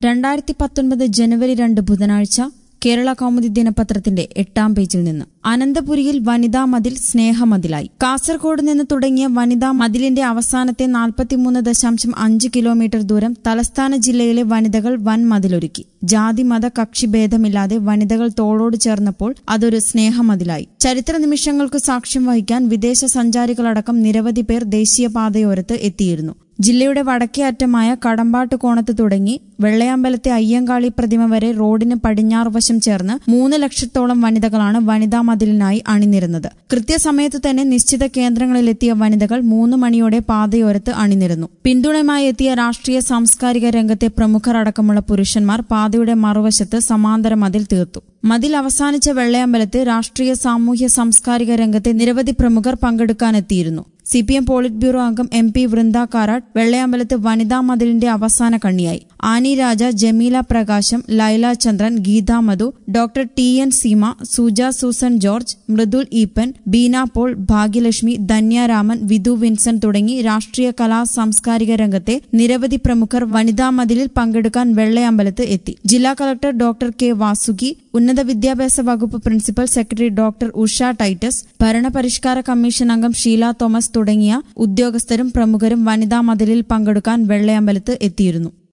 രണ്ടായിരത്തി പത്തൊൻപത് ജനുവരി രണ്ട് ബുധനാഴ്ച കേരള കൗമുദി ദിനപത്രത്തിന്റെ എട്ടാം പേജിൽ നിന്ന് അനന്തപുരിയിൽ വനിതാ മതിൽ സ്നേഹമതിലായി കാസർഗോഡ് നിന്ന് തുടങ്ങിയ വനിതാ മതിലിന്റെ അവസാനത്തെ നാൽപ്പത്തിമൂന്ന് ദശാംശം അഞ്ച് കിലോമീറ്റർ ദൂരം തലസ്ഥാന ജില്ലയിലെ വനിതകൾ വൻ മതിലൊരുക്കി ജാതി മത കക്ഷി ഭേദമില്ലാതെ വനിതകൾ തോളോട് ചേർന്നപ്പോൾ അതൊരു സ്നേഹമതിലായി ചരിത്ര നിമിഷങ്ങൾക്ക് സാക്ഷ്യം വഹിക്കാൻ വിദേശ സഞ്ചാരികളടക്കം നിരവധി പേർ ദേശീയപാതയോരത്ത് എത്തിയിരുന്നു ജില്ലയുടെ വടക്കേ അറ്റമായ കടമ്പാട്ട് കോണത്ത് തുടങ്ങി വെള്ളയാമ്പലത്തെ അയ്യങ്കാളി പ്രതിമ വരെ റോഡിന് പടിഞ്ഞാറ് വശം ചേർന്ന് മൂന്ന് ലക്ഷത്തോളം വനിതകളാണ് വനിതാ മതിലിനായി അണിനിരുന്നത് കൃത്യസമയത്ത് തന്നെ നിശ്ചിത കേന്ദ്രങ്ങളിലെത്തിയ വനിതകൾ മൂന്ന് മണിയോടെ പാതയോരത്ത് അണിനിരുന്നു പിന്തുണയുമായി എത്തിയ രാഷ്ട്രീയ സാംസ്കാരിക രംഗത്തെ പ്രമുഖർ അടക്കമുള്ള പുരുഷന്മാർ പാതയുടെ മറുവശത്ത് സമാന്തര മതിൽ തീർത്തു മതിൽ അവസാനിച്ച വെള്ളയമ്പലത്ത് രാഷ്ട്രീയ സാമൂഹ്യ സാംസ്കാരിക രംഗത്തെ നിരവധി പ്രമുഖർ പങ്കെടുക്കാനെത്തിയിരുന്നു C P M polit bureau അംഗം എം പി വൃന്ദ കാരാട്ട് വെള്ളയമ്പലത്ത് വനിതാ മതിലിന്റെ അവസാന കണ്ണിയായി Annie Raja Jameela Prakasam Laila Chandran Geetha Madhu doctor T N Seema Suja Susan George Mridul Eapen Beena Paul Bhagyalakshmi Dhanyaraman Vidhu Vincent തുടങ്ങി രാഷ്ട്രീയ കലാ സാംസ്കാരിക രംഗത്തെ നിരവധി പ്രമുഖർ വനിതാ മതിലിൽ പങ്കെടുക്കാൻ വെള്ളയമ്പലത്ത് എത്തി ജില്ലാ കളക്ടർ ഡോക്ടർ കെ വാസുകി ഉന്നത വിദ്യാഭ്യാസ വകുപ്പ് principal secretary doctor Usha Titus ഭരണപരിഷ്കാര കമ്മീഷൻ അംഗം ഷീല തോമസ് തുടങ്ങിയ ഉദ്യോഗസ്ഥരും പ്രമുഖരും വനിതാ മതിലിൽ പങ്കെടുക്കാൻ വെള്ളയമ്പലത്ത് എത്തിയിരുന്നു